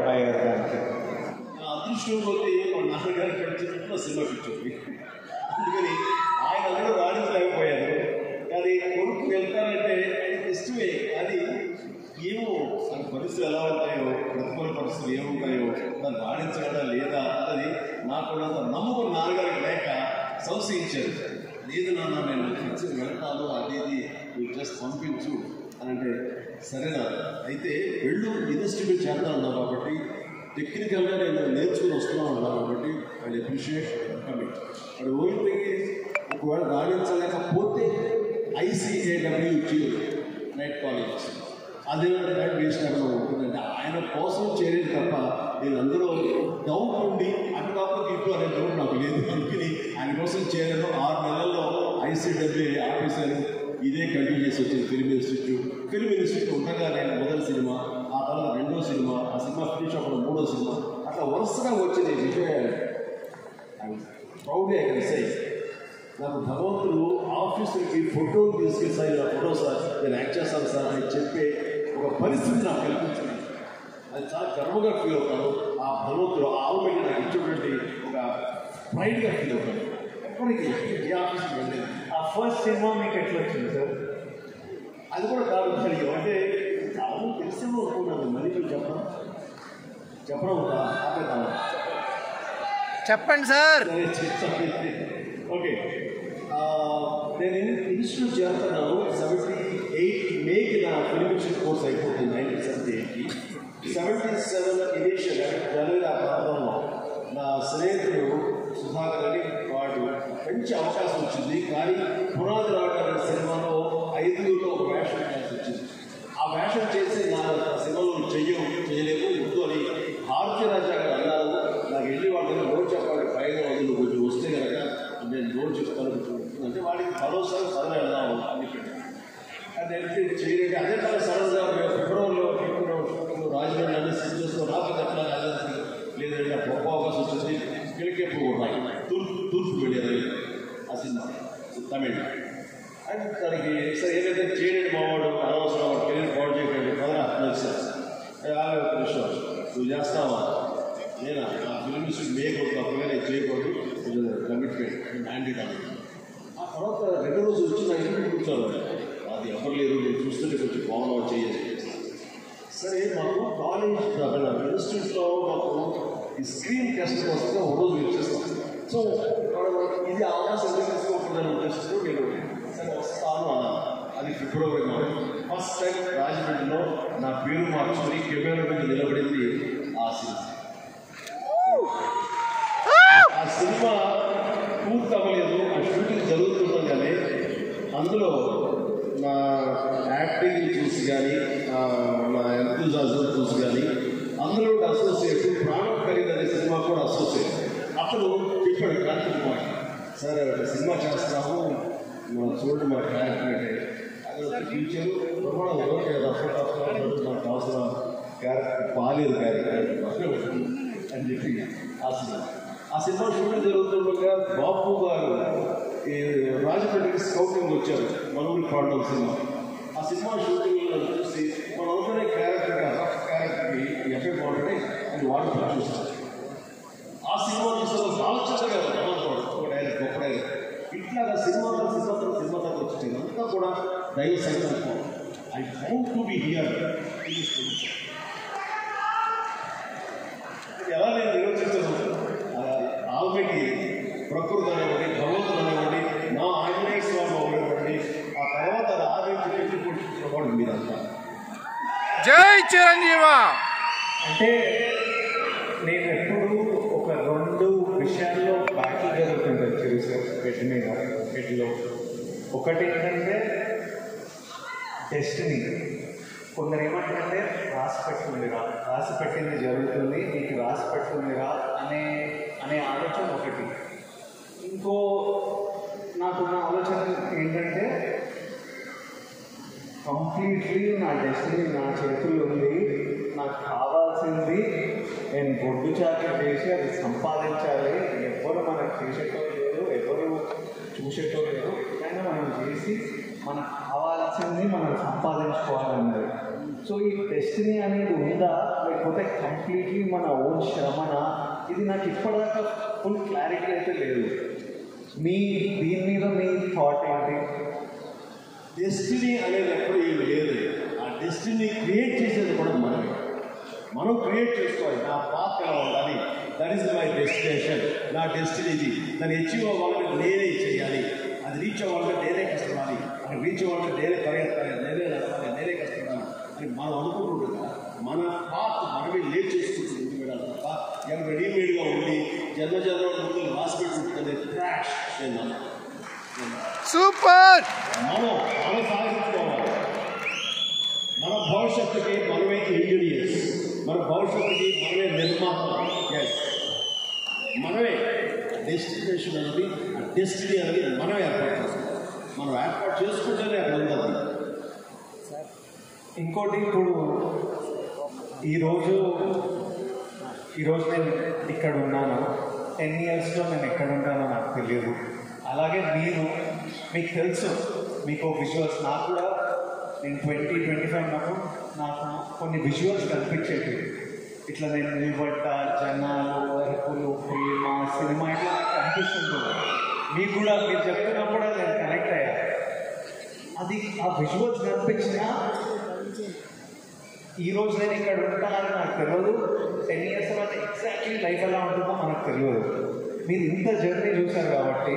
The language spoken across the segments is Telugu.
అబ్బాయి గారు దానికి నా అదృష్టం కొద్ది మా నాన్నగారు పెంచినట్టు సినిమా పిచ్చింది అందుకని ఆయన అందరూ రాణించలేకపోయారు కానీ కొడుకు వెళ్తానంటే ఆయనకి ఇష్టమే కానీ ఏమో తన పరిస్థితులు ఎలా ఉంటాయో ప్రతికూల పరిస్థితులు ఏముంటాయో దాన్ని రాణించగలదా లేదా అన్నది నాకు ఉన్నంత నమ్మకం నాన్నగారికి లేక సంశయించారు లేదు నాన్న నేను పిచ్చి వెళ్తాను అది ఇది జస్ట్ పంపించు అని అంటే సరేనా అయితే వెళ్ళు ఇన్వెస్టిగేట్ చేద్దాం కాబట్టి టెక్నికల్గా నేను నేర్చుకుని వస్తున్నాను అన్నాను కాబట్టి I appreciate coming but only thing is ఒకవేళ రాణించలేకపోతే ఐసీఏడబ్ల్యూ ఇచ్చి నైట్ కాలేజ్ అదే టైం వేస్ట్ అవ్వడం ఉంటుందంటే ఆయన కోసం చేరేది తప్ప నేను అందులో డౌట్ ఉండి అటు కాకపోతే ఇటు అనే డౌట్ నాకు లేదు అందుకని ఆయన కోసం చేరాను ఆరు నెలల్లో ఐసీడబ్ల్యూ ఆఫీసర్ ఇదే కంటిన్యూ చేసి వచ్చింది ఫిల్మ్ ఇన్స్టిట్యూట్ ఫిల్మ్ ఇన్స్టిట్యూట్ ఉండగా నేను మొదటి సినిమా ఆ తర్వాత రెండో సినిమా ఆ సినిమా ఫినిష్ అవ్వడం మూడో సినిమా అట్లా వరుసగా వచ్చింది విజయాలు ప్రౌడ్లీ ఐ కెన్ సై నాకు భగవంతుడు ఆఫీసులకి ఫోటోలు తీసుకెళ్ళి సార్ ఇలా ఫోటో సార్ నేను యాక్ట్ చేస్తాను సార్ అని చెప్పే ఒక పరిస్థితి నాకు కల్పించింది అది చాలా గర్వంగా ఫీల్ అవుతాను ఆ భగవంతుడు ఆ ఆవుమని నాకు ఇచ్చినటువంటి ఒక ప్రైడ్గా ఫీల్ అవుతాను ఎప్పటికీ ఏ ఆఫీస్కి వెళ్ళలేదు ఆ ఫస్ట్ సినిమా మీకు ఎట్లా వచ్చింది సార్ అది కూడా కాదు మరి అంటే చాలా తెలిసేమో అనుకున్నాను మళ్ళీ మీరు చెప్పడం చెప్పడం ఒక ఆపేద్దామా చెప్పండి సార్ సరే చెప్తాను ఓకే ఆ, నేను ఇన్- ఇన్స్టిట్యూట్ చేరుతున్నాను సెవెంటీ ఎయిట్ మేకి నా ఫిలిం ఇన్స్టిట్యూట్ కోర్స్ అయిపోతుంది నైన్టీన్ సెవెంటీ ఎయిట్కి సెవెంటీ సెవెన్ ఇనిషియల్ అంటే జనవరి ఆ ప్రాంతంలో నా స్నేహితుడు సుధాకర్ అని వాడు మంచి అవకాశం వచ్చింది కానీ పునాది రావడం అనే సినిమాలో ఐదుగురిలో ఒక వేషం చేయాల్సి వచ్చింది ఆ వేషం చేసి నా సినిమాలో చెయ్యవు చేయలేవు వద్దు అని భారతీయ రాజా గారు అన్నారు నాకు వెళ్ళి వాళ్ళని నోట్ చెప్పాలి పైన వదిలి కొంచెం వస్తే కనుక నేను నోట్ చెప్తాను అంటే వాడికి భరోసా సరే వెళ్దాం అని చెప్పాడు. అది అయితే చేయలేదు అదే కాదు సడన్గా మేము ఫిబ్రవరిలో ఇప్పుడు షూటింగ్ రాజమండ్రి అన్ని సెట్ చేసుకుని రాకపోతే ఎట్లా రాజధాని లేదంటే గొప్ప అవకాశం వచ్చింది కిళకెప్పుడు ఉన్నాయి తూర్పు తూర్పు వెళ్ళేది ఆ సినిమా తమిళ్ అండ్ దానికి సరే ఏదైతే చేయలేని మావాడు అనవసరం వాడు కెరీర్ పాడు చేయకండి పదరా నచ్చారు ఆమె ఒక నిమిషం నువ్వు చేస్తావా నేనా ఆ ఫిల్మ్ ఇన్స్టిట్యూట్ మేయకూడదు అప్పుడే నేను చేయకూడదు కొంచెం కమిట్మెంట్ మ్యాండేట్ అని ఆ తర్వాత రెండు రోజులు వచ్చి నా ఇంటికి కూర్చోను అది ఎవరు లేరు నేను చూస్తుంటే కొంచెం బాగున్నావు చేయాలి సరే మాకు కాలేజ్ ఇన్స్టిట్యూట్లో మాకు ఈ స్క్రీన్ టెస్ట్ వస్తే ఒక రోజు ఇచ్చేస్తాం సో మనం ఇది అవకాశం ఎందుకు తీసుకోకూడదని ఉద్దేశంతో నేను సరే వస్తాను అన్నాను అది ఫిబ్రవరి ఫస్ట్ టైం రాజమండ్రిలో నా పేరు మార్చుకుని కెమెరా మీద నిలబడింది ఆ సినిమా ఆ సినిమా పూర్తి అవ్వలేదు ఆ షూటింగ్ జరుగుతుండగానే అందులో నా యాక్టింగ్ చూసి కానీ నా ఎంతజాజం చూసి కానీ అందులో అసోసియేట్ ప్రాణం ఖరీదు అనే సినిమా కూడా అసోసియేట్ అతను చెప్పాడు క్యారెక్టర్ మాట సరే ఒక సినిమా చేస్తాము మనం చూడండి మా క్యారెక్టర్ అంటే అది ఒక ఫ్యూచర్ ప్రమాణం ఓకే రఫర్ నాకు అవసరం క్యారెక్టర్ పాలేదు క్యారెక్టర్ అని చెప్పి ఆ సినిమా ఆ సినిమా షూటింగ్ జరుగుతుండగా బాపు గారు ఈ రాజమండ్రికి స్కౌటింగ్ వచ్చారు మనూరి పాండవ సినిమా ఆ సినిమా షూటింగ్లో చూసి మన అనుకునే క్యారెక్టర్ రఫ్ క్యారెక్టర్కి ఎఫెక్ట్ బాగుంటే అది వాడుతూ చూస్తారు ఆ సినిమా చూసిన బాలచంద్ర గారు ప్రమాదం ఒక డైరెక్ట్ గొప్ప డైరెక్ట్ ఇట్లాగా సినిమాతో సినిమాతో సినిమాతో వచ్చింది అంతా కూడా దైవ సంకల్పం I hope to be here ఎలా నేను నిర్వచించను ఆల్రెడీ ప్రకృతి అనేవాడి భగవంతుడు అనేవాడి నా ఆంజనేయ స్వామి అనేవాడి ఆ తర్వాత అది ఆరోగ్య పెట్టి పుట్టించిన వాడు మీరంతా జై చిరంజీవ అంటే నేను ఎప్పుడు ఒక రెండు విషయాల్లో బ్యాటిల్ జరుగుతుంటుంది చిరు సార్ బెడ్ మీద బెడ్లో ఒకటి ఏంటంటే డెస్టినీ కొందరు ఏమంటారంటే రాసి పెట్టుందిరా రాసి పెట్టింది జరుగుతుంది నీకు రాసి పెట్టుందిరా అనే అనే ఆలోచన ఒకటి ఇంకో నాకున్న ఆలోచన ఏంటంటే కంప్లీట్లీ నా డెస్టినీ నా చేతుల్లో ఉంది నాకు కావాల్సింది నేను బొడ్డు చాకరీ చేసి అది సంపాదించాలి ఎవ్వరు మనకు చేసేటో లేదు ఎవరు చూసేటో లేదు కానీ మనం చేసి మనకు కావాల్సింది మనం సంపాదించుకోవాలన్నది సో ఈ డెస్టినీ అనేది ఉందా లేకపోతే కంప్లీట్లీ మన ఓన్ శ్రమన ఇది నాకు ఇప్పటిదాకా ఫుల్ క్లారిటీ అయితే లేదు మీ దీని మీద మీ థాట్ ఏంటి డెస్టినీ అనేది ఎప్పుడు ఏమి లేదు ఆ డెస్టినీ క్రియేట్ చేసేది కూడా మనమే మనం క్రియేట్ చేసుకోవాలి నా పాత్ ఎలా ఉండాలి దట్ ఈస్ మై డెస్టినేషన్ నా డెస్టినీ ఇది దాన్ని అచీవ్ అవ్వాలంటే నేనే చేయాలి అది రీచ్ అవ్వాలంటే నేనే కష్టపడాలి అది రీచ్ అవ్వాలంటే నేనే పరిగెత్తాలి నేనే నడవాలి నేనే కష్టపడాలి అని మనం అనుకుంటుండగా మన పాత్ మనమే లేట్ చేసుకుంటూ ముందుకు వెళ్ళాలి తప్ప ఎవరు రెడీమేడ్గా ఉండి జన్మ జన్మ ముందు రాసి పెట్టుకుంటుంది క్రాష్ నేను సూపర్ మనం మనం సాధించుకోవాలి మన భవిష్యత్తుకి మనమే ఇంజనీర్స్ మన భవిష్యత్తుకి మనమే నిర్మాత ఎస్ మనమే డెస్టినేషన్ అనేది ఆ డెస్టినీ అనేది మనమే ఏర్పాటు చేసుకోవాలి మనం ఏర్పాటు చేసుకుంటేనే అక్కడ ఉంది ఇంకోటి ఇప్పుడు ఈరోజు ఈరోజు నేను ఇక్కడ ఉన్నాను టెన్ ఇయర్స్లో నేను ఎక్కడ ఉంటానో నాకు తెలియదు అలాగే మీరు మీకు తెలుసు మీకు విజువల్స్ నాకు కూడా నేను ట్వంటీ ట్వంటీ ఫైవ్ ఉన్నప్పుడు నాకు కొన్ని విజువల్స్ కనిపించేవి ఇట్లా నేను నిలబడ్డ జనాలు అరుపులు ప్రేమ సినిమా ఇట్లా నాకు కనిపిస్తుంటుంది మీకు కూడా మీరు చెప్తున్నప్పుడు నేను కనెక్ట్ అయ్యా అది ఆ విజువల్స్ కనిపించినా ఈ రోజు నేను ఇక్కడ ఉంటానని నాకు తెలియదు టెన్ ఇయర్స్ తర్వాత ఎగ్జాక్ట్లీ లైఫ్ ఎలా ఉంటుందో మనకు తెలియదు మీరు ఇంత జర్నీ చూశారు కాబట్టి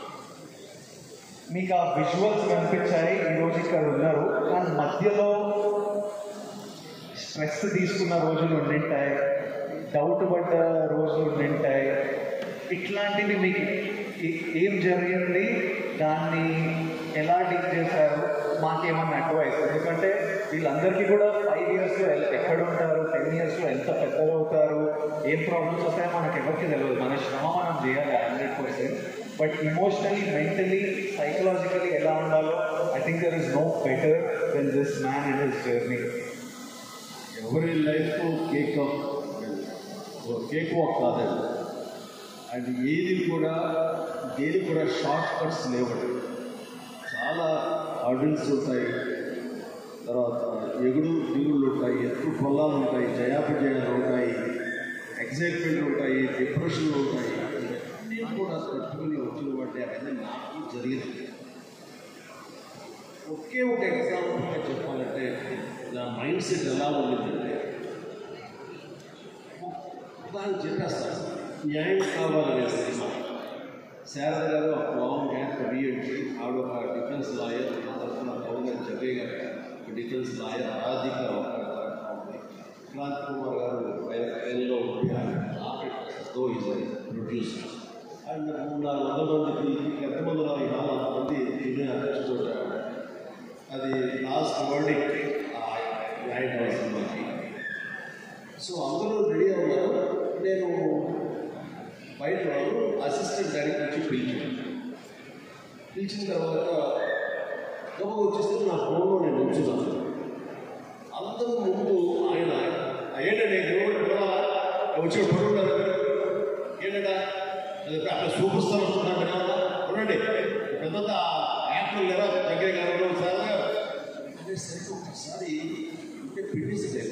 మీకు ఆ విజువల్స్ కనిపించాయి ఈరోజు ఇక్కడ ఉన్నారు కానీ మధ్యలో స్ట్రెస్ తీసుకున్న రోజులు ఉండింటాయి డౌట్ పడ్డ రోజులు ఉండింటాయి ఇట్లాంటివి మీకు ఏ- ఏం జరిగింది దాన్ని ఎలా డీల్ చేశారు మాకేమన్నా అడ్వైస్ ఎందుకంటే వీళ్ళందరికీ కూడా ఫైవ్ ఇయర్స్లో ఎక్కడ ఉంటారు టెన్ ఇయర్స్లో ఎంత పెద్దగా అవుతారు ఏం ప్రాబ్లమ్స్ వస్తాయో మనకు ఎవరికి తెలియదు మన శ్రమ మనం చేయాలి hundred percent but emotionally mentally psychologically ఎలా ఉండాలో I think there is no better than this man in his journey ఎవరి life cake of cake walk కాదండి అది ఏది కూడా దేని కూడా షార్ట్ కట్స్ లేవండి చాలా హర్డిల్స్ ఉంటాయి తర్వాత ఎగుడు దిగుళ్ళు ఉంటాయి ఎత్తు పొలాలు ఉంటాయి జయాపజయాలు ఉంటాయి ఎగ్జైట్మెంట్ ఉంటాయి డిప్రెషన్లు ఉంటాయి అన్నీ కూడా తట్టుకుని వచ్చిన బట్టి అవన్నీ నాకు జరిగింది ఒకే ఒక ఎగ్జాంపుల్గా చెప్పాలంటే నా మైండ్ సెట్ ఎలా ఉండిందంటే ఉదాహరణ చెప్పేస్తాను న్యాయం కావాలనే సినిమా శారద గారు ఒక లాంగ్ గ్యాప్ రీఎంట్రీ ఆవిడ ఒక డిఫెన్స్ లాయర్ నా తరఫున పవన్ గారు జగ్గయ్య గారు ఒక డిఫెన్స్ లాయర్ రాధిక ఒక క్రాంతి కుమార్ గారు ఫైనల్లో దో ఈజ్ ప్రొడ్యూసర్ అండ్ మూడు నాలుగు వందల మందికి ఎంతమంది ఉన్నారు ఈ నాలుగు వందల మంది తినే అధ్యక్షుడు అది లాస్ట్ వర్డింగ్ న్యాయ సినిమాకి సో అందరూ రెడీ ఉన్నారు నేను బయట వాళ్ళు అసిస్టెంట్ డైరెక్టర్ వచ్చి పిలిచాను పిలిచిన తర్వాత గొప్ప వచ్చేస్తే నా ఫోన్లో నేను ఉంచున్నాను అందరూ ముందు ఆయన ఏంటంటే ఎవరు వచ్చి పడుకుంటారు ఏంటంటే అక్కడ సూపర్ స్టార్ వస్తున్నాడు కదా ఉండండి పెద్ద యాక్టర్ లేరా దగ్గర గారు సార్ అనేసరికి ఒకసారి అంటే పిలిస్తే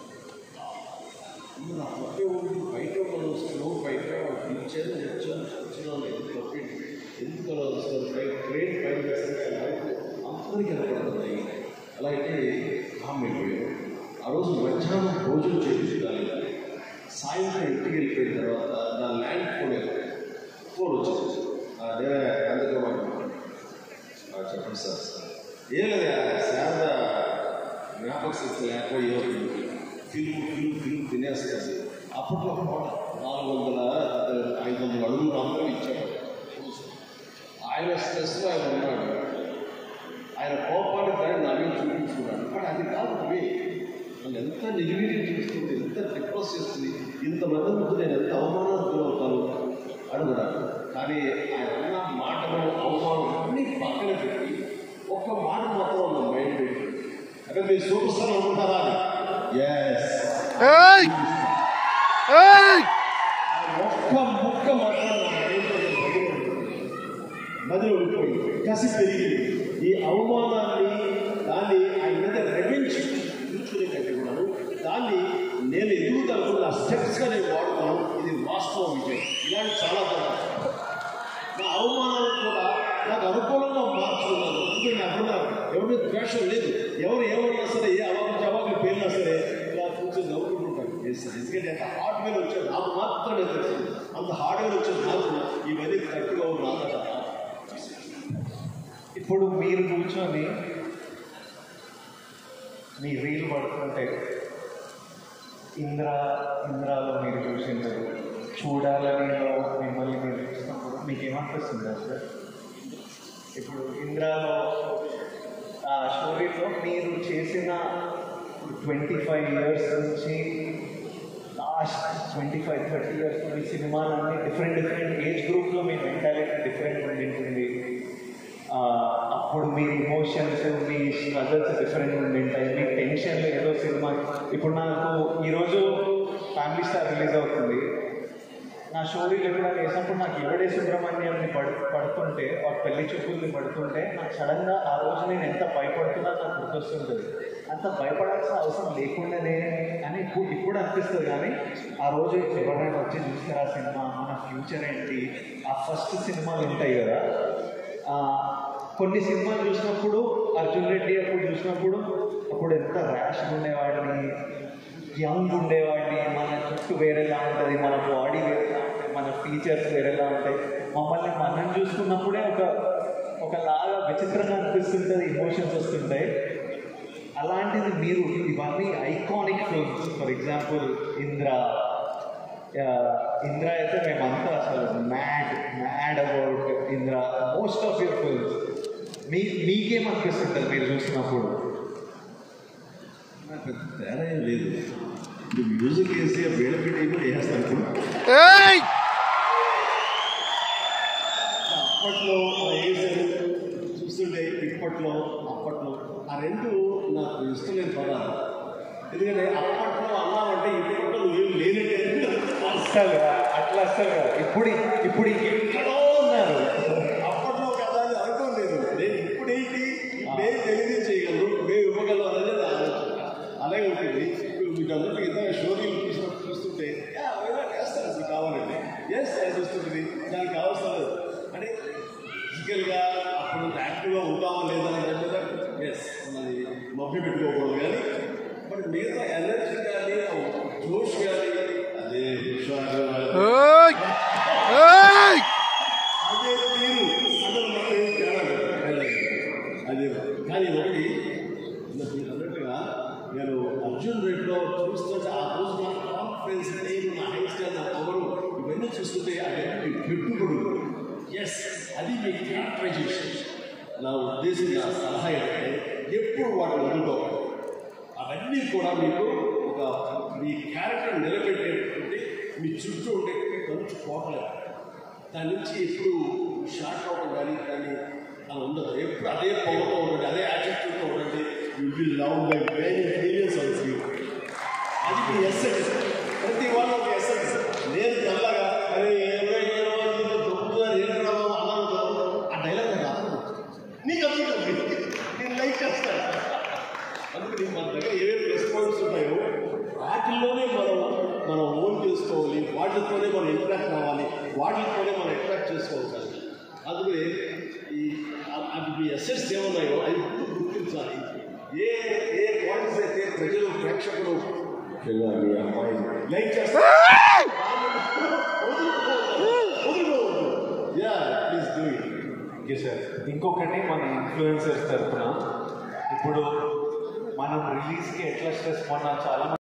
ఇది నా ఒకే ఉంది బయట వాళ్ళు వస్తున్నావు బయట వాళ్ళు పిలిచారు వచ్చాను వచ్చిన వాళ్ళు ఎందుకు ఒప్పింది ఎందుకు అలా వస్తారు బయట ట్రైన్ పైన వేస్తే అందరికీ కనపడుతున్నాయి అలా అయితే అయిపోయారు ఆ రోజు మధ్యాహ్నం భోజనం చేయించాలి సాయంత్రం ఇంటికి వెళ్ళిపోయిన తర్వాత నా ల్యాండ్ ఫోన్ ఫోన్ వచ్చింది ఆ దేవయ్య అందుకే వాళ్ళు చెప్పండి సార్ ఏం లేదా శారద జ్ఞాపక శక్తి లేకపోయో ఫిల్మ్ ఫిల్మ్ ఫిల్మ్ తినేస్తుంది అప్పట్లో కూడా నాలుగు వందల ఐదు వందల అడుగులు అందరూ ఇచ్చాడు ఆయన స్ట్రెస్లో ఆయన ఉన్నాడు ఆయన కోపాన్ని కానీ నా మీద చూపించుకున్నాడు కానీ అది కాదు అవి నన్ను ఎంత నిర్వీర్యం చేస్తుంది ఎంత డిప్రెస్ చేస్తుంది ఇంతమంది ముందు నేను ఎంత అవమానానికి గురవుతాను అడుగున్నాను కానీ ఆయన అన్న మాటలు అవమానం అన్నీ పక్కన పెట్టి ఒక్క మాట మాత్రం నా మైండ్ పెట్టి అంటే మీరు సూపర్ స్టార్ అనుకుంటారా ఎస్ ఏయ్ ఏయ్ ఒక్క ముక్క మాత్రం నా మైండ్లో నేను బయటపడుతుంది. మదిలో ఉండిపోయింది కసి పెరిగింది ఈ అవమానాన్ని దాన్ని ఆయన మీద రెవెన్యూ దాన్ని నేను ఎదుగుదలకు ఆ స్టెప్స్గా నేను వాడుతాను ఇది వాస్తవ విజయం ఇలాంటి చాలా జరుగుతాయి నా అవమానాలు కూడా నాకు అనుకూలంగా మార్చుకున్నాను అందుకే నా అభిమానం ఎవరి ద్వేషం లేదు ఎవరు ఏమన్నా సరే ఏ అవాకు జవాకులు పేరినా సరే ఇలా కూర్చొని నవ్వుకుంటుంటాను Yes, ఎందుకంటే అంత హార్డ్వేర్ వచ్చేది నాకు మాత్రమే తెలుసు అంత హార్డ్వేర్ వచ్చేది నాకు ఇవన్నీ కరెక్ట్గా రాదట ఇప్పుడు మీరు కూర్చొని మీ రీల్ పడుతుంటే ఇంద్ర ఇంద్రాలో మీరు చూసింటారు చూడాలని మిమ్మల్ని మీరు చూసినప్పుడు మీకు ఏమనిపిస్తుంది సార్ ఇప్పుడు ఇంద్రాలో ఆ స్టోరీలో మీరు చేసిన ట్వంటీ ఫైవ్ ఇయర్స్ నుంచి last twenty five thirty years మీ సినిమాలన్నీ డిఫరెంట్ డిఫరెంట్ ఏజ్ గ్రూప్లో మీ మెంటాలిటీ డిఫరెంట్ ఉండింటుంది ఆ, అప్పుడు మీ ఇమోషన్స్ మీ స్ట్రగల్స్ డిఫరెంట్ ఉండింటాయి మీ టెన్షన్ ఏదో సినిమా ఇప్పుడు నాకు ఈరోజు ఫ్యామిలీ స్టార్ రిలీజ్ అవుతుంది నా స్టోరీలు ఎప్పుడైనా వేసినప్పుడు నాకు ఎవడే సుబ్రహ్మణ్యంని పడు పడుతుంటే ఆ పెళ్లి చూపుల్ని పడుతుంటే నాకు సడన్గా ఆ రోజు నేను ఎంత భయపడుతున్నా నాకు గుర్తొస్తుంటుంది అంత భయపడాల్సిన అవసరం లేకుండానే అని ఇప్పుడు ఇప్పుడు అనిపిస్తుంది కానీ ఆ రోజు ఎవరైనా వచ్చి చూస్తారు ఆ సినిమా మన ఫ్యూచర్ ఏంటి ఆ ఫస్ట్ సినిమాలు ఉంటాయి కదా ఆ, కొన్ని సినిమాలు చూసినప్పుడు అర్జున్ రెడ్డి అప్పుడు చూసినప్పుడు అప్పుడు ఎంత ర్యాష్గా ఉండేవాడిని యంగ్ ఉండేవాడిని మన జుట్టు వేరేలా ఉంటుంది మన బాడీ వేరేలా ఉంటుంది మన ఫీచర్స్ వేరేలా ఉంటాయి మమ్మల్ని మనం చూసుకున్నప్పుడే ఒక ఒకలాగా విచిత్రంగా అనిపిస్తుంటుంది ఇమోషన్స్ వస్తుంటాయి అలాంటిది మీరు ఇవన్నీ iconic films for example Indra ఆ, ఇంద్ర అయితే మేమంతా అసలు mad mad about Indra most of your films మీ మీకేమనిపిస్తుంటుంది మీరు చూసినప్పుడు నాకు పెద్ద తేడా ఏం లేదు ఇప్పుడు మ్యూజిక్ వేసి ఆ వేళ పెట్టి కూడా వేస్తాను ఇప్పుడు Hey! అప్పట్లో వేసారు చూస్తుంటే ఇప్పట్లో అప్పట్లో ఆ రెండు నాకు ఇష్టమైన పదాలు ఎందుకంటే అప్పట్లో అన్నామంటే ఇప్పట్లో నువ్వేం లేనట్టే అస్సలు అట్లా అస్సలు కాదు. ఇప్పుడు ఇప్పుడు ఎక్కడో ఉన్నారు అప్పట్లో కదా అని అనుకోలేదు నేను ఇప్పుడేంటి మేము తెలియదు చేయగలరు మేము ఇవ్వగలరు అనేది నా ఆలోచన అలాగే ఉంటుంది ఇప్పుడు మీకు అందరికీ ఇంత స్టోరీలు చూసినప్పుడు చూస్తుంటే "యా, ఎవరైనా చేస్తారు ఇప్పుడు కావాలండి ఎస్ అది చూస్తుంటుంది దానికి కావాల్సిన అంటే ఫిజికల్గా అప్పుడు యాక్టివ్గా ఉంటామా లేదా అనే దాని మీద ఎస్ అది మభ్య పెట్టుకోకూడదు కానీ బట్ మిగతా ఎనర్జీ కానీ ఆ జోష్ కానీ అదే హుషారు Hey! Hey! అదే తీరు అందులో మనం ఏం తేడా లేదు. అదే కానీ ఒకటి ఇందాక మీరు అన్నట్టుగా నేను అర్జున్ రెడ్డిలో చూస్తుంటే ఆ రోజు నా కాన్ఫిడెన్స్ నేను నా హై స్టైల్ నా పవరు ఇవన్నీ చూస్తుంటే అవన్నీ పెట్టుబడులు ఎస్ అది మీ క్యారెక్టరైజేషన్ నా ఉద్దేశం నా సలహా ఏంటంటే ఎప్పుడు వాటిని వదులుకోవాలి అవన్నీ కూడా మీకు ఒక మీ క్యారెక్టర్ నిలబెట్టేటువంటి మీ చుట్టూ ఉండే కొంచెం కోటలేదు దాని నుంచి ఎప్పుడు షార్ట్ అవ్వడం కానీ కానీ అలా ఉండదు ఎప్పుడు అదే పవర్తో ఉండండి అదే యాటిట్యూడ్తో ఉండండి you will love by very millions of you అది మీ ఎస్సెన్స్ ప్రతి వాళ్ళు ఒక ఎస్సెన్స్ నేను తెల్లగా అరే ఎవరైనా దొరుకుతున్నారు ఏంటన్నా అన్నాను కదా, ఆ డైలాగ్ నాకు అర్థం నీకు అర్థం నేను లైక్ చేస్తాను అందుకని మన దగ్గర ఏమేమి ప్లస్ పాయింట్స్ ఉన్నాయో వాటిల్లోనే మనం మనం ఓన్ చేసుకోవాలి వాటితోనే మనం ఇంట్రాక్ట్ అవ్వాలి వాటితోనే మనం అట్రాక్ట్ చేసుకోవాలి అందుకని ఈ అ- అవి మీ అసెట్స్ ఏమున్నాయో అవి ఇప్పుడు గుర్తించాలి ఏ ఏ పాయింట్స్ అయితే ప్రజలు ప్రేక్షకులు "పిల్ల, మీ అమ్మాయి లైక్ చేస్తారు yeah please do it okay sir ఇంకొకటి మన ఇన్ఫ్లుయెన్సర్స్ తరఫున ఇప్పుడు మనం రిలీజ్కి ఎట్లా స్ట్రెస్ మొన్న చాలా